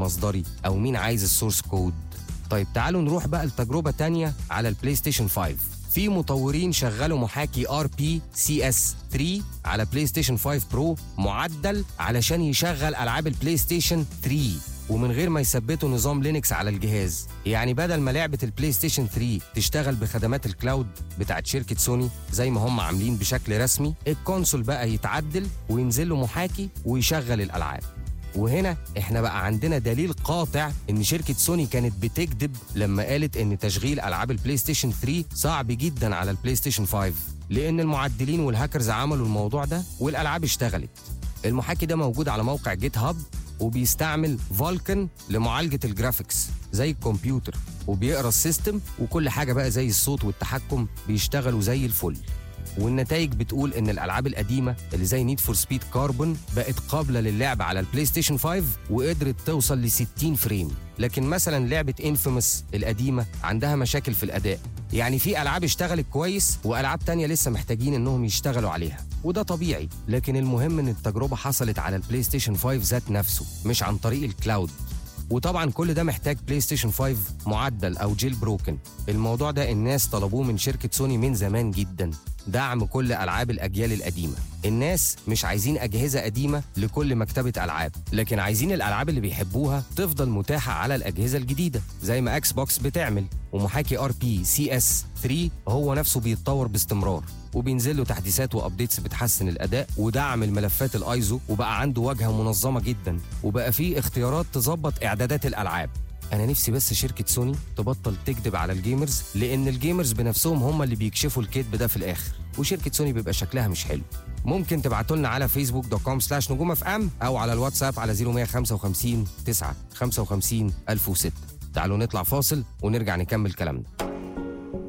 مصدري او مين عايز السورس كود طيب تعالوا نروح بقى لتجربه تانية على البلاي ستيشن 5 في مطورين شغلوا محاكي ار بي سي اس 3 على بلاي ستيشن 5 برو معدل علشان يشغل العاب البلاي ستيشن 3 ومن غير ما يثبتوا نظام لينكس على الجهاز يعني بدل ما لعبة البلاي ستيشن 3 تشتغل بخدمات الكلاود بتاعت شركة سوني زي ما هم عاملين بشكل رسمي الكونسول بقى يتعدل وينزل له محاكي ويشغل الألعاب وهنا احنا بقى عندنا دليل قاطع ان شركه سوني كانت بتكذب لما قالت ان تشغيل العاب البلاي ستيشن 3 صعب جدا على البلاي ستيشن 5 لان المعدلين والهاكرز عملوا الموضوع ده والالعاب اشتغلت المحاكي ده موجود على موقع جيت هاب وبيستعمل فولكن لمعالجه الجرافيكس زي الكمبيوتر وبيقرا السيستم وكل حاجه بقى زي الصوت والتحكم بيشتغلوا زي الفل والنتائج بتقول ان الالعاب القديمه اللي زي نيد فور سبيد كاربون بقت قابله للعب على البلاي ستيشن 5 وقدرت توصل ل 60 فريم لكن مثلا لعبه انفيموس القديمه عندها مشاكل في الاداء يعني في العاب اشتغلت كويس والعاب تانية لسه محتاجين انهم يشتغلوا عليها وده طبيعي لكن المهم ان التجربه حصلت على البلاي ستيشن 5 ذات نفسه مش عن طريق الكلاود وطبعا كل ده محتاج بلاي ستيشن 5 معدل او جيل بروكن الموضوع ده الناس طلبوه من شركه سوني من زمان جدا دعم كل العاب الاجيال القديمه الناس مش عايزين اجهزه قديمه لكل مكتبه العاب لكن عايزين الالعاب اللي بيحبوها تفضل متاحه على الاجهزه الجديده زي ما اكس بوكس بتعمل ومحاكي ار بي سي اس 3 هو نفسه بيتطور باستمرار وبينزل له تحديثات وابديتس بتحسن الاداء ودعم الملفات الايزو وبقى عنده واجهه منظمه جدا وبقى فيه اختيارات تظبط اعدادات الالعاب انا نفسي بس شركه سوني تبطل تكذب على الجيمرز لان الجيمرز بنفسهم هم اللي بيكشفوا الكذب ده في الاخر وشركه سوني بيبقى شكلها مش حلو ممكن تبعتوا لنا على فيسبوك دوت كوم سلاش نجوم اف ام او على الواتساب على 0155 9 55 1006 تعالوا نطلع فاصل ونرجع نكمل كلامنا